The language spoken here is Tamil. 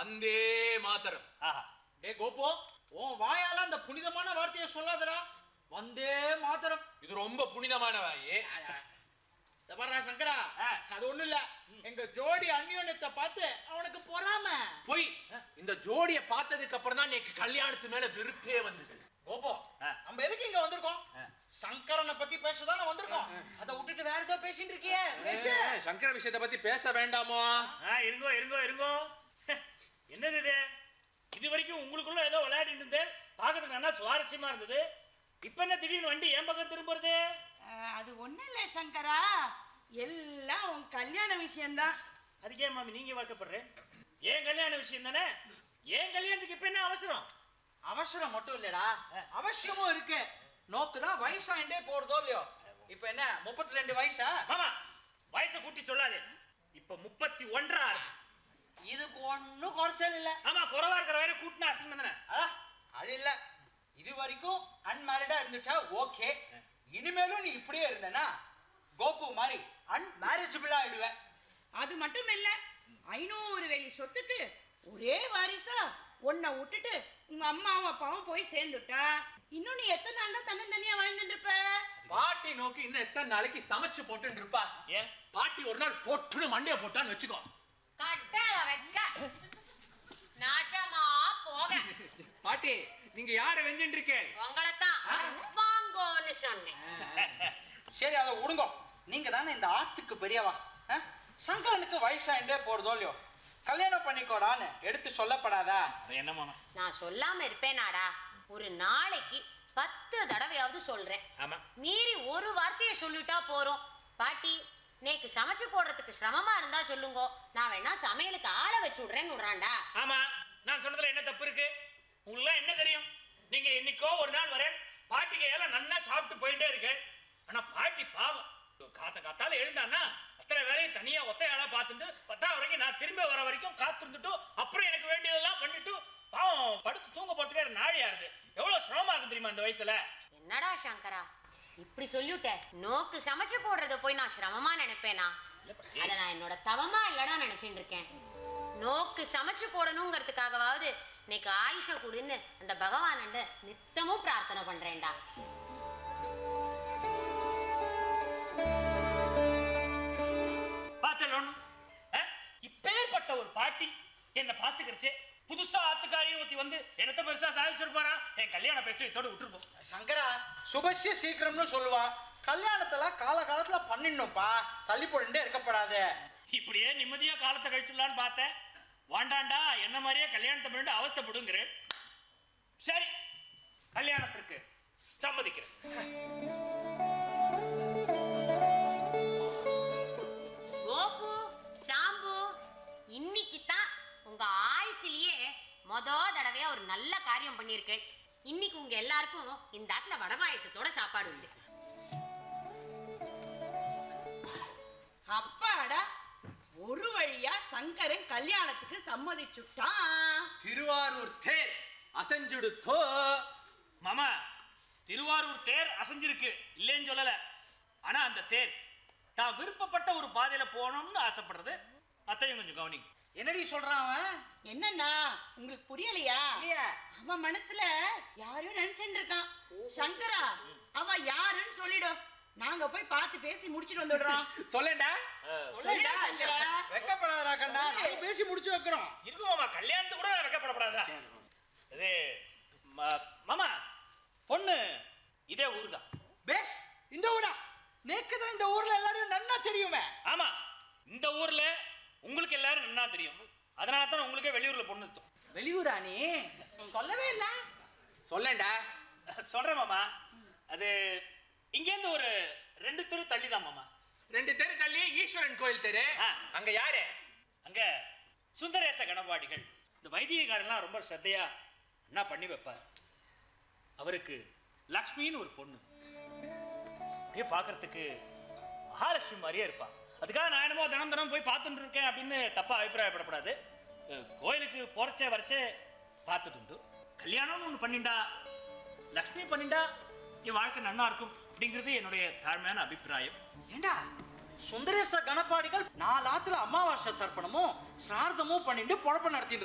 வந்தே மாதரம் ஆஹா டே கோபோ உன் வாயால அந்த புனிதமான வார்த்தையை சொல்லாதடா வந்தே மாதரம் இது ரொம்ப புனிதமான வாயே இத பாருடா சங்கரா ஆ. அது ஒண்ணும் இல்ல எங்க ஜோடி அந்யோன்யத்தை பார்த்து அவனுக்கு பொறாம போய் இந்த ஜோடிய பார்த்ததுக்கு அப்புறம் தான் எனக்கு கல்யாணத்து மேல வெறுப்பே வந்தது கோபோ ஆ. நம்ம எதுக்கு இங்க வந்திருக்கோம் ஆ. சங்கரனை பத்தி பேசதானே வந்திருக்கோம் அதை விட்டுட்டு வேற ஏதோ பேசிட்டு இருக்கியே பேசு ஏ, சங்கர விஷயத்தை பத்தி பேச வேண்டாமோ ஆ இருங்கோ இருங்கோ இருங்கோ என்னது இது இது வரைக்கும் உங்களுக்குள்ள ஏதோ விளையாடிட்டு இருந்தேன் பார்க்கறதுக்கு நல்லா சுவாரஸ்யமா இருந்தது இப்ப என்ன திடீர்னு வண்டி என் பக்கம் திரும்புறது அஹ், அது ஒண்ணும் இல்ல சங்கரா எல்லாம் உன் கல்யாண விஷயம்தான் அதுக்கே மாமி நீங்க வாக்கப்படுறேன் ஏன் கல்யாண விஷயம் தானே ஏன் கல்யாணத்துக்கு இப்ப என்ன அவசரம் அவசரம் மட்டும் இல்லடா அவசியமும் இருக்கு நோக்கு தான் வயசாயிண்டே போறதோ இல்லையோ இப்ப என்ன முப்பத்தி ரெண்டு வயசா மாமா வயசை கூட்டி சொல்லாதே இப்ப முப்பத்தி ஒன்றா இருக்கு. இதுக்கு ஒன்னும் குறைச்சல் இல்ல ஆமா குறவா இருக்கிற வரை கூட்டினா அசிங்கம் தானே அடா, அது இல்ல இது வரைக்கும் அன்மேரிடா இருந்துட்டா ஓகே இனிமேலும் நீ இப்படியே இருந்தனா கோபு மாதிரி அன்மேரேஜபிளா ஆயிடுவேன் அது மட்டும் இல்ல ஐநூறு வேலி சொத்துக்கு ஒரே வாரிசா உன்னை விட்டுட்டு உங்க அம்மாவும் அப்பாவும் போய் சேர்ந்துட்டா இன்னும் நீ எத்தனை நாள் தான் தன்னந்தனியா வாழ்ந்துட்டு இருப்ப பாட்டி நோக்கி இன்னும் எத்தனை நாளைக்கு சமைச்சு போட்டுன்னு இருப்பா ஏன் பாட்டி ஒரு நாள் போட்டுன்னு மண்டைய போட்டான்னு வச்சுக்கோ கட்டளை வைக்க நாசமா போக பாட்டி நீங்க யார வெஞ்சின்னு இருக்கேன் உங்களைத்தான் வாங்கோன்னு சொன்னேன் சரி அதை விடுங்க நீங்க தானே இந்த ஆத்துக்கு பெரியவா ஆ? சங்கரனுக்கு வயசாயிண்டே போறதோ இல்லையோ கல்யாணம் பண்ணிக்கோடான்னு எடுத்து சொல்லப்படாதா அது என்ன மாமா நான் சொல்லாம இருப்பேனாடா ஒரு நாளைக்கு பத்து தடவையாவது சொல்றேன் ஆமா மீறி ஒரு வார்த்தையை சொல்லிட்டா போறோம் பாட்டி நேக்கு சமைச்சு போடுறதுக்கு சிரமமா இருந்தா சொல்லுங்க நான் வேணா சமையலுக்கு ஆளை வச்சு விடுறேன்னு விடுறான்டா ஆமா நான் சொன்னதுல என்ன தப்பு இருக்கு உங்களுக்கு என்ன தெரியும் நீங்க இன்னைக்கோ ஒரு நாள் வரேன் பாட்டி கையால நல்லா சாப்பிட்டு போயிட்டே இருக்கேன் ஆனா பாட்டி பாவம் காத்த காத்தால எழுந்தான்னா அத்தனை வேலையும் தனியா ஒத்தையாளா பார்த்துட்டு பத்தா வரைக்கும் நான் திரும்ப வர வரைக்கும் காத்திருந்துட்டு அப்புறம் எனக்கு வேண்டியதெல்லாம் பண்ணிட்டு பாவம் படுத்து தூங்க போறதுக்கு நாழியா இருக்கு எவ்வளவு சிரமமா இருக்கு தெரியுமா இந்த வயசுல என்னடா சங்கரா இப்படி சொல்லிவிட்ட நோக்கு சமைச்சு போடுறத போய் நான் சிரமமா நினைப்பேனா அத நான் என்னோட தவமா இல்லடா நினைச்சிட்டு இருக்கேன் நோக்கு சமைச்சு போடணுங்கிறதுக்காகவாவது இன்னைக்கு ஆயுஷ கொடுன்னு அந்த பகவான் நித்தமும் பிரார்த்தனை பண்றேன்டா பார்த்தல ஒண்ணு இப்பேற்பட்ட ஒரு பாட்டி என்ன பாத்துக்கிறச்சே புதுசா ஆத்துக்காரியும் ஒருத்தி வந்து என்னத்த பெருசா சாதிச்சிருப்பாரா என் கல்யாண பேச்சு இதோட விட்டுருப்போம் சங்கரா சுபஸ்ய சீக்கிரம்னு சொல்லுவா கல்யாணத்தெல்லாம் காலகாலத்துல பண்ணிடணும்ப்பா தள்ளி போட்டுட்டே இருக்கப்படாது இப்படியே நிம்மதியா காலத்தை கழிச்சுடலான்னு பார்த்தேன் வாண்டாண்டா என்ன மாதிரியே கல்யாணத்தை பண்ணிட்டு அவஸ்தைப்படுங்கிறேன் சரி கல்யாணத்திற்கு சம்மதிக்கிறேன் கோபு ஷாம்பு இன்னைக்கு தான் உங்க ஆயுசிலேயே மொத தடவையா ஒரு நல்ல காரியம் பண்ணியிருக்கேன் இன்னைக்கு உங்க எல்லாருக்கும் இந்த ஆத்துல வடை பாயசத்தோட சாப்பாடு உண்டு அப்பாடா ஒரு வழியா சங்கரன் கல்யாணத்துக்கு சம்மதிச்சுட்டான் திருவாரூர் தேர் அசைஞ்சுடுத்தோ மாமா திருவாரூர் தேர் அசைஞ்சிருக்கு இல்லைன்னு சொல்லல ஆனா அந்த தேர் தான் விருப்பப்பட்ட ஒரு பாதையில போகணும்னு ஆசைப்படுறது அத்தையும் கொஞ்சம் கவனிங்க என்னடி சொல்றான் அவன் என்னண்ணா உங்களுக்கு புரியலையா இல்லையே அவன் மனசுல யாரையும் நினைச்சுட்டு இருக்கான் சங்கரா அவ யாருன்னு சொல்லிடும் நாங்க போய் பார்த்து பேசி முடிச்சிட்டு வந்துடுறோம் சொல்லேன்டா சொல்லிடா சங்கரா வெக்கப்படாதடா கண்ணா நாங்க பேசி முடிச்சு வைக்கிறோம் இருக்கும் மாமா கல்யாணத்துக்கு கூட நான் வைக்கப்படப்படாதா இது ம- மாமா பொண்ணு இதே ஊர் தான் பேஸ் இந்த ஊரா நேக்கு தான் இந்த ஊர்ல எல்லாரும் நன்னா தெரியுமே ஆமா இந்த ஊர்ல உங்களுக்கு எல்லாரும் என்ன தெரியும் அதனால தான் உங்களுக்கே வெளியூர்ல பொண்ணு இருக்கும் வெளியூரா நீ சொல்லவே இல்ல சொல்லேன்டா சொல்றேன் மாமா அது இங்கேருந்து ஒரு ரெண்டு தெரு தள்ளி தான் மாமா ரெண்டு தெரு தள்ளி ஈஸ்வரன் கோயில் தெரு ஆ. அங்க யாரு அங்க சுந்தரேச கணவாடிகள் இந்த வைத்தியக்காரெல்லாம் ரொம்ப ஸ்ரத்தையா என்ன பண்ணி வைப்பார் அவருக்கு லக்ஷ்மின்னு ஒரு பொண்ணு அப்படியே பார்க்கறதுக்கு மகாலட்சுமி மாதிரியே இருப்பா அதுக்காக நான் என்னமோ தினம் தினம் போய் பார்த்துட்டு இருக்கேன் அப்படின்னு தப்பா அபிப்பிராயப்படக்கூடாது அஹ் கோயிலுக்கு போறச்சே வரச்சே பார்த்துட்டு உண்டு கல்யாணம்னு ஒன்று பண்ணிண்டா லக்ஷ்மி பண்ணிண்டா என் வாழ்க்கை நன்னா இருக்கும் அப்படிங்கிறது என்னுடைய தாழ்மையான அபிப்பிராயம் ஏண்டா சுந்தரேச கணப்பாடிகள் நாலு ஆத்துல அமாவாசை தர்ப்பணமும் சிரார்த்தமும் பண்ணிட்டு பொழப்ப நடத்திட்டு